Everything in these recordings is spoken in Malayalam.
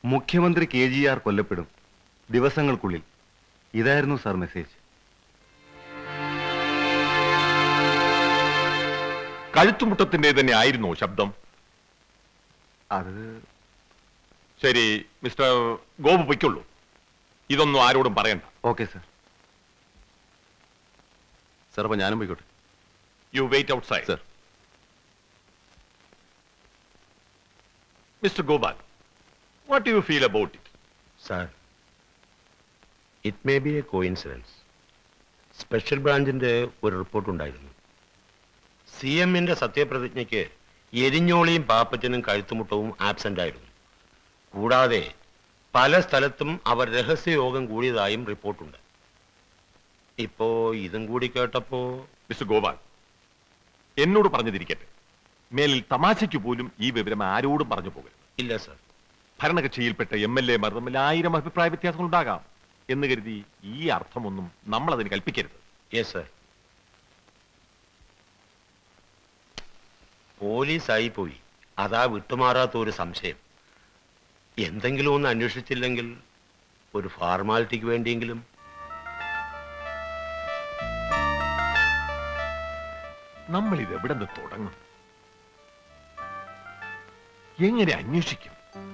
മുഖ്യമന്ത്രി കെ ജി ആർ കൊല്ലപ്പെടും ദിവസങ്ങൾക്കുള്ളിൽ ഇതായിരുന്നു സാർ മെസ്സേജ് കഴുത്തുമുട്ടത്തിന്റെ തന്നെ ആയിരുന്നോ ശബ്ദം അത് ശരി മിസ്റ്റർ ഗോപു പൊയ്ക്കുള്ളൂ ഇതൊന്നും ആരോടും പറയണ്ട ഓക്കെ സാർ സാർ അപ്പൊ ഞാനും പോയിക്കോട്ടെ you wait outside sir mister Gopal what you feel about it sir it may be a coincidence special ബ്രാഞ്ചിന്റെ ഒരു റിപ്പോർട്ട് ഉണ്ടായിരുന്നു സി എമ്മിന്റെ സത്യപ്രതിജ്ഞയ്ക്ക് എരിഞ്ഞോളിയും പാപ്പച്ചനും കഴുത്തുമുട്ടവും ആബ്സെന്റ് ആയിരുന്നു കൂടാതെ പല സ്ഥലത്തും അവർ രഹസ്യയോഗം കൂടിയതായും റിപ്പോർട്ടുണ്ട് ഇപ്പോ ഇതും കൂടി കേട്ടപ്പോ മിസ്റ്റർ ഗോപാൽ എന്നോട് പറഞ്ഞതിരിക്കട്ടെ മേലിൽ തമാശയ്ക്ക് പോലും ഈ വിവരം ആരോടും പറഞ്ഞു പോകരുത് ഇല്ല സർ ഭരണകക്ഷിയിൽപ്പെട്ട എം എൽ എമാർ തമ്മിൽ ആയിരം അഭിപ്രായ വ്യത്യാസങ്ങൾ ഉണ്ടാകാം എന്ന് കരുതി ഈ അർത്ഥമൊന്നും നമ്മൾ അതിന് കൽപ്പിക്കരുത് യെസ് സർ പോലീസായി പോയി അതാ വിട്ടുമാറാത്ത ഒരു സംശയം എന്തെങ്കിലും ഒന്ന് അന്വേഷിച്ചില്ലെങ്കിൽ ഒരു ഫാർമാലിറ്റിക്ക് വേണ്ടിയെങ്കിലും നമ്മൾ ഇത് എവിടെ നിന്ന് തുടങ്ങും എങ്ങനെ അന്വേഷിക്കും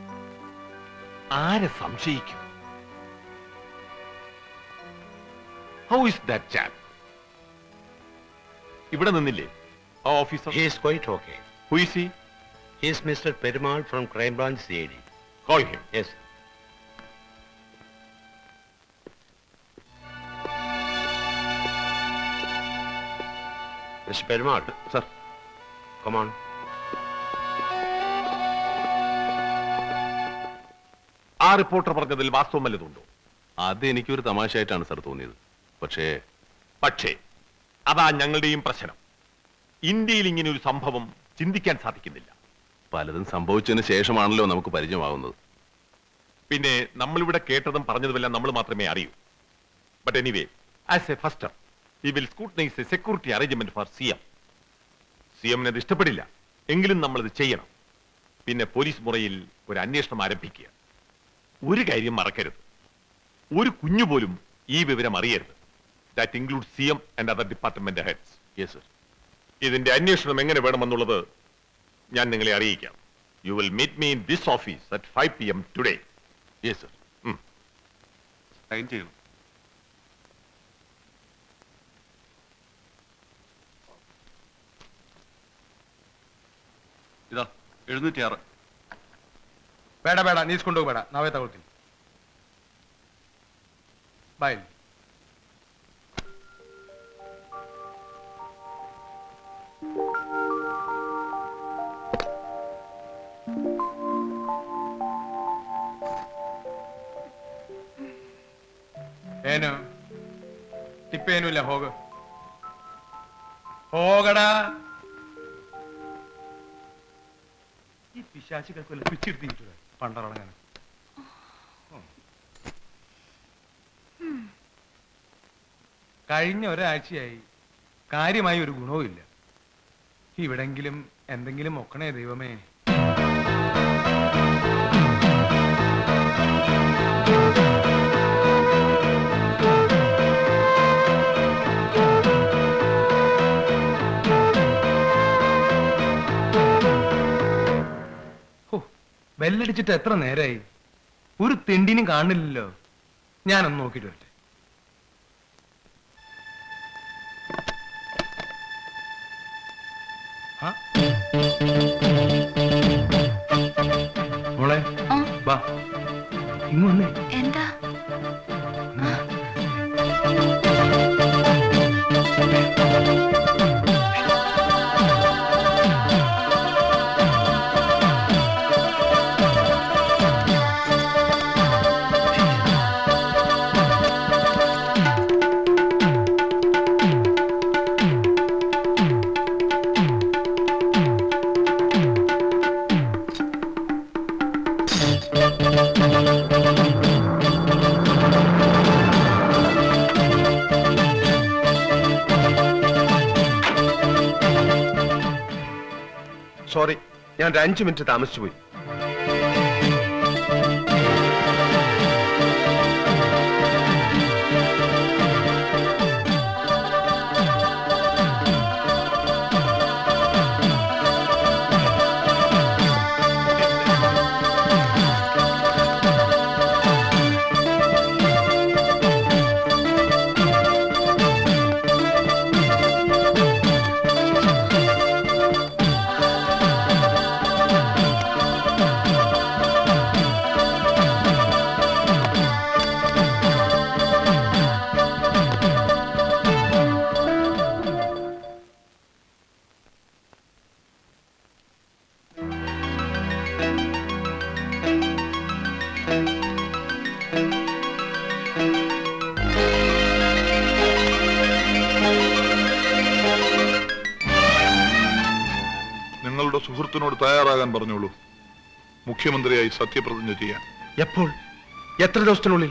ആരെ സംശയിക്കും ഹൗ ഇസ് ദാറ്റ് ചാപ്പ് ഇവിടെ നിന്നില്ലേ ആ officer he's quite okay who is he he's mister Perumal from crime branch C I D call him yes mister Perumal sir come on ആ റിപ്പോർട്ടർ പറഞ്ഞതിൽ വാസ്തവം വല്ലതുണ്ടോ അത് എനിക്കൊരു തമാശയായിട്ടാണ് സർ തോന്നിയത് പക്ഷേ പക്ഷേ അതാ ഞങ്ങളുടെയും പ്രശ്നം ഇന്ത്യയിൽ ഇങ്ങനെ ഒരു സംഭവം ചിന്തിക്കാൻ സാധിക്കുന്നില്ല പലതും സംഭവിച്ചതിന് ശേഷമാണല്ലോ നമുക്ക് പരിചയമാകുന്നത് പിന്നെ നമ്മളിവിടെ കേട്ടതും പറഞ്ഞതുമെല്ലാം നമ്മൾ മാത്രമേ അറിയൂ but anyway as a first we will scrutinise a security arrangement for C M സി എമ്മിന് അത് ഇഷ്ടപ്പെടില്ല എങ്കിലും നമ്മൾ ഇത് ചെയ്യണം പിന്നെ പോലീസ് മുറയിൽ ഒരു അന്വേഷണം ആരംഭിക്കുക ഒരു കാര്യം മറക്കരുത് ഒരു കുഞ്ഞു പോലും ഈ വിവരം അറിയരുത് that include C M and other department heads yes sir ഇതിന്റെ അന്വേഷണം എങ്ങനെ വേണമെന്നുള്ളത് ഞാൻ നിങ്ങളെ അറിയിക്കാം you will meet me in this office at five P M today yes sir sign ചെയ്യണം ಇದ ಎഴുന്നೂറ്റി ಆರು ಬೇಡ ಬೇಡ ನೀಸ್ಕೊಂಡು ಹೋಗ್ಬೇಡ ನಾವೇ ತಗೊಳ್ತೀವಿ ಬಾಯ್ ಏನು ತಿಪ್ಪೇನೂ ಇಲ್ಲ ಹೋಗು ಹೋಗടാ ഈ പിശാചുകൾക്ക് വല്ല പിച്ചിരുത്തിയിട്ടുണ്ട് പണ്ടറങ്ങാൻ കഴിഞ്ഞ ഒരാഴ്ചയായി കാര്യമായി ഒരു ഗുണവും ഇല്ല ഇവിടെങ്കിലും എന്തെങ്കിലും ഒക്കണേ ദൈവമേ ഹോ, ബെല്ലടിച്ചിട്ട് എത്ര നേരായി ഒരു തിണ്ടിനും കാണില്ലല്ലോ ഞാനൊന്ന് നോക്കിയിട്ട് വരട്ടെ ആ? മോളെ ആ, വാ ഇങ്ങ് വന്നേ എന്താ സോറി ഞാൻ ഒരു അഞ്ചു മിനിറ്റ് താമസിച്ചു പോയി നിങ്ങളുടെ സുഹൃത്തിനോട് തയ്യാറാകാൻ പറഞ്ഞോളൂ മുഖ്യമന്ത്രിയായി സത്യപ്രതിജ്ഞ ചെയ്യാൻ എപ്പോൾ എത്ര ദിവസത്തിനുള്ളിൽ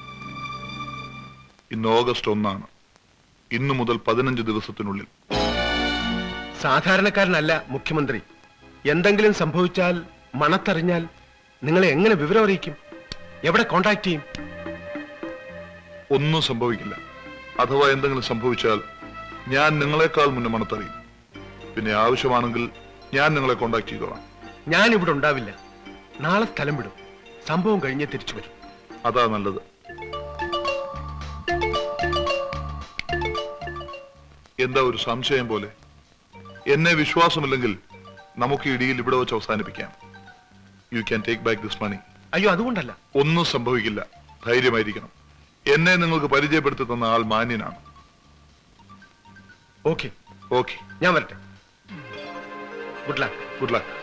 ഇന്ന് ഓഗസ്റ്റ് ഒന്നാണ് ഇന്നു മുതൽ പതിനഞ്ച് ദിവസത്തിനുള്ളിൽ സാധാരണക്കാരനല്ല മുഖ്യമന്ത്രി എന്തെങ്കിലും സംഭവിച്ചാൽ മണത്തറിഞ്ഞാൽ നിങ്ങളെ എങ്ങനെ വിവരം അറിയിക്കും എവിടെ കോണ്ടാക്ട് ചെയ്യും ഒന്നും സംഭവിക്കില്ല അഥവാ എന്തെങ്കിലും സംഭവിച്ചാൽ ഞാൻ നിങ്ങളെക്കാൾ മുന്നേ മണത്തറിയും പിന്നെ ആവശ്യമാണെങ്കിൽ ഞാൻ നിങ്ങളെ കോണ്ടാക്ട് ചെയ്തോളാം ഞാൻ ഇവിടെ ഉണ്ടാവില്ല നാളെ സ്ഥലം വിടും സംഭവം കഴിഞ്ഞേ തിരിച്ചു വരും അതാ നല്ലത് എന്താ ഒരു സംശയം പോലെ എന്നെ വിശ്വാസമില്ലെങ്കിൽ നമുക്ക് ഈ ഇടിയിൽ ഇവിടെ വെച്ച് അവസാനിപ്പിക്കാം you can take back this money അയ്യോ അതുകൊണ്ടല്ല ഒന്നും സംഭവിക്കില്ല ധൈര്യമായിരിക്കണം എന്നെ നിങ്ങൾക്ക് പരിചയപ്പെടുത്തി തന്ന ആൾ മാന്യനാണ് ഓക്കെ ഓക്കെ ഞാൻ വരട്ടെ ഗുഡ് ലക്ക് ഗുഡ് ലക്ക്